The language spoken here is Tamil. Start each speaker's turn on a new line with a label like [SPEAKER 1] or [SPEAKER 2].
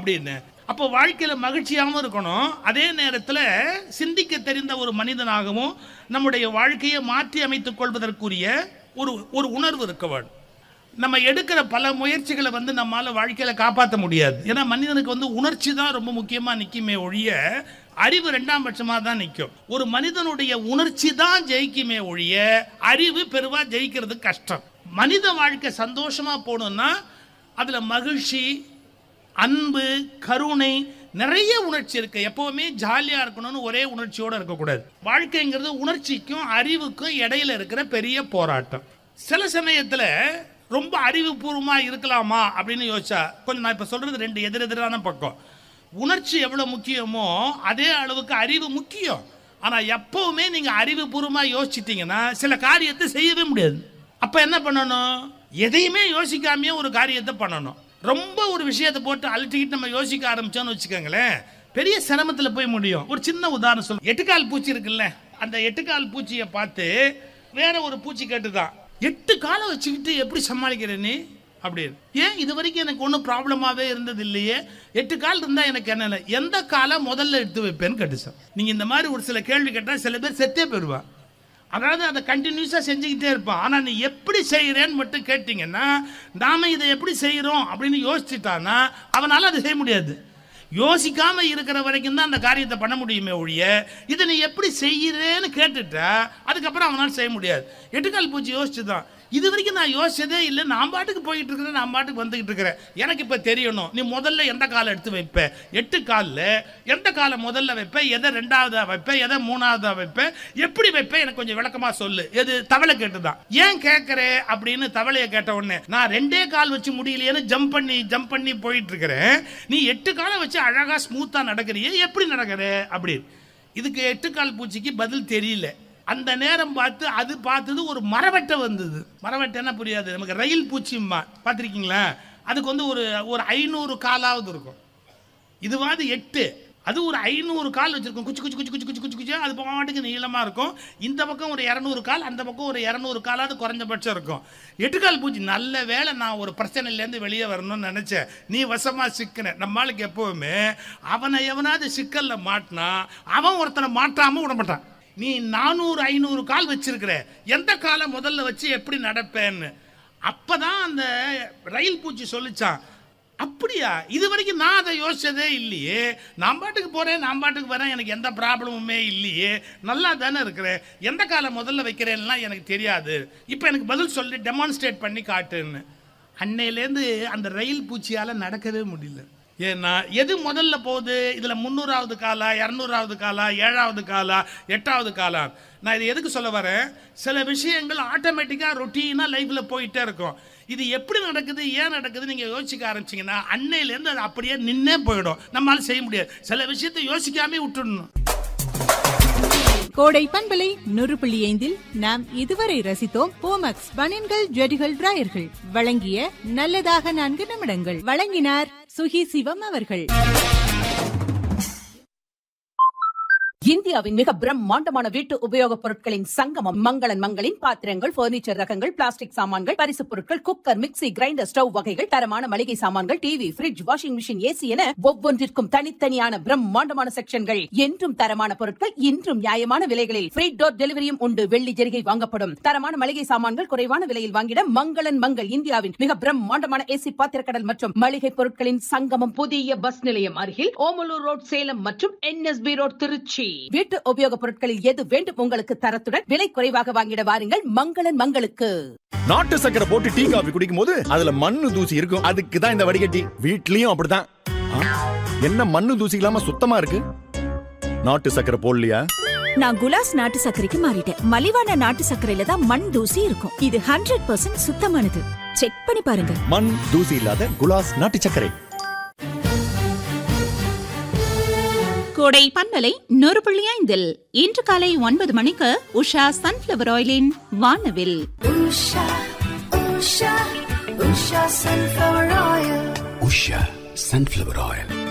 [SPEAKER 1] அப்படின்னு அப்போ வாழ்க்கையில மகிழ்ச்சியாகவும் இருக்கணும் அதே நேரத்தில் சிந்திக்க தெரிந்த ஒரு மனிதனாகவும் நம்முடைய வாழ்க்கையை மாற்றி அமைத்துக் கொள்வதற்குரிய ஒரு ஒரு உணர்வு இருக்க வேண்டும் நம்ம எடுக்கிற பல முயற்சிகளை வந்து நம்மால வாழ்க்கையில காப்பாற்ற முடியாது ஏன்னா மனிதனுக்கு வந்து உணர்ச்சி தான் ரொம்ப முக்கியமா நிக்குமே ஒழிய அறிவு ரெண்டாம் பட்சமா தான் நிற்கும் ஒரு மனிதனுடைய உணர்ச்சி தான் ஜெயிக்குமே ஒழிய அறிவு பெருவா ஜெயிக்கிறது கஷ்டம் மனித வாழ்க்கை சந்தோஷமா போகணும்னா அதுல மகிழ்ச்சி அன்பு கருணை நிறைய உணர்ச்சி இருக்கு எப்பவுமே ஜாலியா இருக்கணும்னு ஒரே உணர்ச்சியோட இருக்கக்கூடாது வாழ்க்கைங்கிறது உணர்ச்சிக்கும் அறிவுக்கும் இடையில இருக்கிற பெரிய போராட்டம் சில சமயத்துல ரொம்ப அறிவுபூர்வமா இருக்கலாமா அப்படின்னு யோசிச்சா கொஞ்சம் நான் இப்ப சொல்றது ரெண்டு எதிரெதிரான பக்கம் உணர்ச்சி எவ்வளவு முக்கியமோ அதே அளவுக்கு அறிவு முக்கியம் ஆனா எப்பவுமே நீங்க அறிவுபூர்வமா யோசிச்சிட்டீங்கன்னா சில காரியத்தை செய்யவே முடியாது அப்ப என்ன பண்ணணும் எதையுமே யோசிக்காமயே ஒரு காரியத்தை பண்ணணும் ரொம்ப ஒரு விஷயத்தை போட்டு அழட்டிக்கிட்டு நம்ம யோசிக்க ஆரம்பிச்சோம்னு வச்சுக்கோங்களேன் பெரிய சிரமத்தில் போய் முடியும் ஒரு சின்ன உதாரணம் சொல்லு எட்டுக்கால் பூச்சி இருக்குல்ல அந்த எட்டுக்கால் பூச்சியை பார்த்து வேற ஒரு பூச்சி கேட்டுதான் எட்டு காலை வச்சுக்கிட்டு எப்படி சமாளிக்கிற நீ அப்படின்னு ஏன் இது வரைக்கும் எனக்கு ஒன்றும் ப்ராப்ளமாகவே இருந்தது இல்லையே எட்டு கால் இருந்தால் எனக்கு என்ன இல்லை எந்த காலை முதல்ல எடுத்து வைப்பேன்னு கேட்டுச்சான் நீங்கள் இந்த மாதிரி ஒரு சில கேள்வி கேட்டால் சில பேர் செத்தே போயிடுவான் அதாவது அதை கண்டினியூஸாக செஞ்சுக்கிட்டே இருப்பான் ஆனால் நீ எப்படி செய்கிறேன்னு மட்டும் கேட்டிங்கன்னா நாம இதை எப்படி செய்கிறோம் அப்படின்னு யோசிச்சுட்டான்னா அவனால் அதை செய்ய முடியாது யோசிக்காம இருக்கிற வரைக்கும் தான் அந்த காரியத்தை பண்ண முடியுமே ஒழிய இதை நீ எப்படி செய்கிறேன்னு கேட்டுட்டா அதுக்கப்புறம் அவனால் செய்ய முடியாது எட்டுக்கால் பூச்சி யோசிச்சு தான் இது வரைக்கும் நான் யோசிச்சதே இல்லை நான் பாட்டுக்கு போயிட்டு இருக்கிறேன் நான் பாட்டுக்கு வந்துகிட்டு இருக்கிறேன் எனக்கு இப்போ தெரியணும் நீ முதல்ல எந்த காலை எடுத்து வைப்ப எட்டு காலில் எந்த காலை முதல்ல வைப்ப எதை ரெண்டாவதா வைப்ப எதை மூணாவதா வைப்ப எப்படி வைப்ப எனக்கு கொஞ்சம் விளக்கமா சொல்லு எது தவளை கேட்டுதான் ஏன் கேட்கற அப்படின்னு தவளையை கேட்ட உடனே நான் ரெண்டே கால் வச்சு முடியலையேன்னு ஜம்ப் பண்ணி ஜம்ப் பண்ணி போயிட்டு இருக்கிறேன் நீ எட்டு காலை வச்சு அழகா ஸ்மூத்தா நடக்கிறியே எப்படி நடக்கிற அப்படி இதுக்கு எட்டு கால் பூச்சிக்கு பதில் தெரியல அந்த நேரம் பார்த்து அது பார்த்தது ஒரு மரவட்டை வந்தது மரவட்டைன்னா புரியாது நமக்கு ரயில் பூச்சிம்மா பார்த்துருக்கீங்களா அதுக்கு வந்து ஒரு ஒரு ஐநூறு காலாவது இருக்கும் இதுவாது எட்டு அது ஒரு ஐநூறு கால் வச்சிருக்கும் குச்சி குச்சி குச்சி குச்சி குச்சி குச்சி குச்சி அது பாட்டுக்கு நீளமாக இருக்கும் இந்த பக்கம் ஒரு இரநூறு கால் அந்த பக்கம் ஒரு இரநூறு காலாவது குறைஞ்சபட்சம் இருக்கும் எட்டுக்கால் பூச்சி நல்ல வேளை நான் ஒரு பிரச்சனையிலேருந்து வெளியே வரணும்னு நினச்சேன் நீ வசமாக சிக்கின நம்மளுக்கு எப்போவுமே அவனை எவனாவது சிக்கலில் மாட்டினா அவன் ஒருத்தனை மாட்டாமல் விட மாட்டான் நீ நானூறு ஐநூறு கால் வச்சிருக்கிற எந்த காலை முதல்ல வச்சு எப்படி நடப்பேன்னு அப்பதான் அந்த ரயில் பூச்சி சொல்லிச்சான் அப்படியா இது வரைக்கும் நான் அதை யோசிச்சதே இல்லையே நான் பாட்டுக்கு போறேன் நான் பாட்டுக்கு வரேன் எனக்கு எந்த ப்ராப்ளமுமே இல்லையே நல்லா தானே இருக்கிறேன் எந்த காலை முதல்ல வைக்கிறேன்லாம் எனக்கு தெரியாது இப்போ எனக்கு பதில் சொல்லி டெமான்ஸ்ட்ரேட் பண்ணி காட்டுன்னு அன்னையிலேருந்து அந்த ரயில் பூச்சியால் நடக்கவே முடியல ஏன்னா எது முதல்ல போகுது இதில் முந்நூறாவது காலா இரநூறாவது காலா ஏழாவது காலா எட்டாவது காலா நான் இது எதுக்கு சொல்ல வரேன் சில விஷயங்கள் ஆட்டோமேட்டிக்காக ரொட்டீனாக லைஃப்பில் போயிட்டே இருக்கும் இது எப்படி நடக்குது ஏன் நடக்குது நீங்கள் யோசிக்க ஆரம்பிச்சிங்கன்னா அன்னையிலேருந்து அது அப்படியே நின்னே போயிடும் நம்மளால செய்ய முடியாது சில விஷயத்தை யோசிக்காமே விட்டுடணும்
[SPEAKER 2] கோடை பண்பலை நூறு புள்ளி ஐந்தில் நாம் இதுவரை ரசித்தோம் போமக்ஸ் பனியன்கள் ஜெடிகள் டிராயர்கள் வழங்கிய நல்லதாக நான்கு நிமிடங்கள் வழங்கினார் சுகி சிவம் அவர்கள்
[SPEAKER 3] இந்தியாவின் மிக பிரம்மாண்டமான வீட்டு உபயோகப் பொருட்களின் சங்கமம் மங்களன் மங்களின் பாத்திரங்கள் பர்னிச்சர் ரகங்கள் பிளாஸ்டிக் சாமான்கள் பரிசுப் பொருட்கள் குக்கர் மிக்ஸி கிரைண்டர் ஸ்டவ் வகைகள் தரமான மளிகை சாமான்கள் TV fridge washing machine AC என ஒவ்வொன்றிற்கும் தனித்தனியான பிரம்மாண்டமான செக்ஷன்கள் என்றும் தரமான பொருட்கள் இன்றும் நியாயமான விலைகளில் ஃப்ரீ டோர் டெலிவரியும் உண்டு வெள்ளி ஜெரிகை வாங்கப்படும் தரமான மளிகை சாமான்கள் குறைவான விலையில் வாங்கிட மங்களன் மங்கள் இந்தியாவின் மிக பிரம்மாண்டமான ஏசி பாத்திரக்கடல் மற்றும் மளிகை பொருட்களின் சங்கமம் புதிய பஸ் நிலையம் அருகில் ஓமலூர் ரோட் சேலம் மற்றும் என்எஸ்பி ரோட் திருச்சி வீட்டு உபயோகப் பொருட்களில் எது வேண்டும் உங்களுக்கு தரத்துடன் விலை குறைவாக வாங்கிட வாருங்கள் மங்களன் மங்களுக்கு
[SPEAKER 4] நாட்டு சக்கரை போட்டு டீ காபி குடிக்கும் போது அதுல மண்ணு தூசி இருக்கும் அதுக்கு தான் இந்த வடிகட்டி வீட்லயும் அப்படிதான் ஆ, என்ன மண்ணு தூசி இல்லாம சுத்தமா இருக்கு நாட்டு சக்கரை போடலையா
[SPEAKER 5] நான் குலாஸ் நாட்டு சர்க்கரைக்கு மாறிட்டேன் மலிவான நாட்டு சர்க்கரையில தான் மண் தூசி இருக்கும் இது ஹண்ட்ரட் பர்சன்ட் சுத்தமானது செக் பண்ணி பாருங்க
[SPEAKER 4] மண் தூசி இல்லாத குலாஸ் நாட்டு சர்க்கரை
[SPEAKER 6] கோடை பண்பலை நூறு புள்ளி ஐந்தில் இன்று காலை ஒன்பது மணிக்கு உஷா சன்ஃபிளவர் ஆயிலின் வானவில்
[SPEAKER 7] உஷா சன்ஃபிளவர் ஆயில்